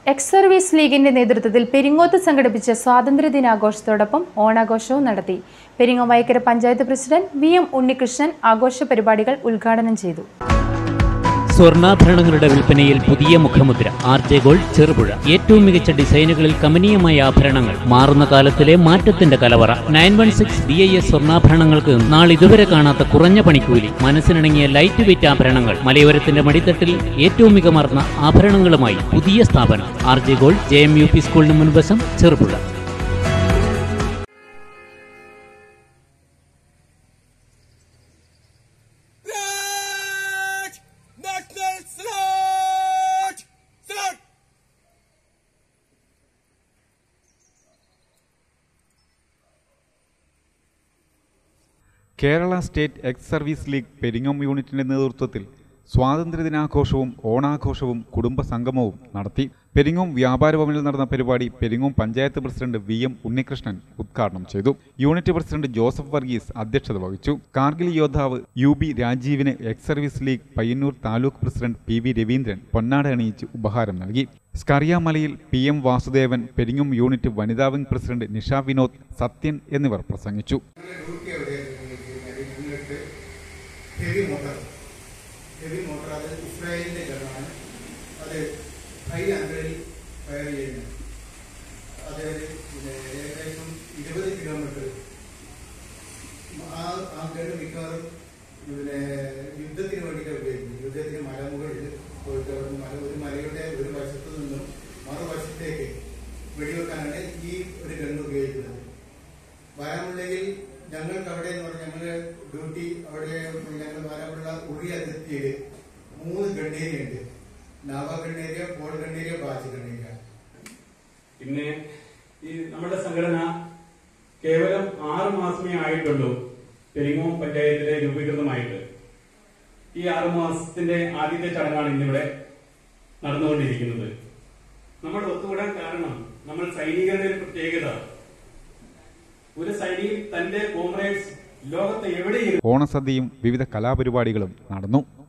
Ex service ലീഗിന്റെ നേതൃത്വത്തിൽ പെരിങ്ങോത്ത് സംഘടിപ്പിച്ച സ്വാതന്ത്ര്യദിനാഘോഷത്തോടൊപ്പം ഓണാഘോഷവും നടത്തി Peringome Vaikkara panchayat president V M Unnikrishnan ആഘോഷ പരിപാടികൾ ഉദ്ഘാടനം ചെയ്തു സ്വർണ്ണാഭരണങ്ങളുടെ വിൽപ്പനയിൽ പുതിയ മുഖമുദ്ര ആർ ജെ ഗോൾഡ് ചെറുപുഴ ഏറ്റവും മികച്ച ഡിസൈനുകളിൽ കമനീയമായ ആഭരണങ്ങൾ മാറുന്ന കാലത്തിലെ മാറ്റത്തിന്റെ കലവറ nine one six B I S സ്വർണ്ണാഭരണങ്ങൾക്ക് നാളിതുവരെ കാണാത്ത കുറഞ്ഞ പണിക്കൂലി മനസ്സിനിണങ്ങിയ ലൈറ്റ് വെയിറ്റ് ആഭരണങ്ങൾ മലയോരത്തിന്റെ മടിത്തട്ടിൽ ഏറ്റവും മികമാർന്ന ആഭരണങ്ങളുമായി പുതിയ സ്ഥാപനം R J gold J M U P സ്കൂളിന് മുൻവശം Cherupuzha Flag! National salute! Salute! Kerala state ex service league Peringome യൂണിറ്റിന്റെ നേതൃത്വത്തിൽ സ്വാതന്ത്ര്യദിനാഘോഷവും ഓണാഘോഷവും കുടുംബ സംഗമവും നടത്തി പെരിങ്ങോം വ്യാപാര ഭവനിൽ നടന്ന പരിപാടി Peringome panchayat president V M Unnikrishnan ഉദ്ഘാടനം ചെയ്തു യൂണിറ്റ് പ്രസിഡന്റ് ജോസഫ് വർഗീസ് അധ്യക്ഷത വഹിച്ചു കാർഗിൽ യോദ്ധാവ് യു ബി രാജീവിന് ex service league Payyanur taluk president P V Raveendran പൊന്നാട അണിയിച്ച് ഉപഹാരം നൽകി സ്കറിയാമലയിൽ P M Vasudevan Peringome unit വനിതാ വിംഗ് പ്രസിഡന്റ് നിഷ വിനോദ് സത്യൻ എന്നിവർ പ്രസംഗിച്ചു ഡ്യൂട്ടി എവിടെയായിരുന്നു നിങ്ങൾക്ക് ഹെവി മോട്ടോർ ഹെവി മോട്ടോർ അത് ഇസ്രായേലിന്റെ ഗണ്ണാണ് അത് ഹൈ ആംഗിളിൽ ഫയർ ചെയ്യുന്നു അത് ഒരു പിന്നെ ഏകദേശം ഇരുപത് കിലോമീറ്റർ ആ ആ ഗണ്ണ് മിക്കവാറും പിന്നെ യുദ്ധത്തിന് വേണ്ടിയിട്ട് ഉപയോഗിക്കുന്നു യുദ്ധത്തിന് മലമുകളിൽ പോയിട്ട് അവിടെ മല ഒരു മലയുടെ ഒരു വശത്തു നിന്നും മറുവശത്തേക്ക് വെടിവെക്കാനാണ് ഈ ഒരു ഗണ്ണ് ഉപയോഗിക്കുന്നത് ബാരാമുള്ളയിൽ ഞങ്ങൾക്ക് അവിടെ എന്ന് പറഞ്ഞാൽ ഞങ്ങള് ഡ്യൂട്ടി അവിടെ ഞങ്ങൾ ബാരാമുള്ള ഉറി അതിർത്തിയിൽ മൂന്ന് ഗണ്ണേരിയ ഉണ്ട് നാവ ഗണ്ണേരിയ പോൾ ഗണ്ണേരിയ ബാച്ച് ഗണ്ണേരിയ പിന്നെ ഈ നമ്മുടെ സംഘടന കേവലം ആറ് മാസമേ ആയിട്ടുള്ളൂ പെരിങ്ങോം പഞ്ചായത്തിലെ രൂപീകൃതമായിട്ട് ഈ ആറ് മാസത്തിന്റെ ആദ്യത്തെ ചടങ്ങാണ് ഇന്നിവിടെ നടന്നുകൊണ്ടിരിക്കുന്നത് നമ്മൾ ഒത്തുകൂടാൻ കാരണം നമ്മൾ സൈനികരുടെ ഒരു പ്രത്യേകത ഒരു സൈനികൻ തന്റെ കോമ്രേഡ്സ് ലോകത്ത് എവിടെയും ഓണസദ്യയും വിവിധ കലാപരിപാടികളും നടന്നു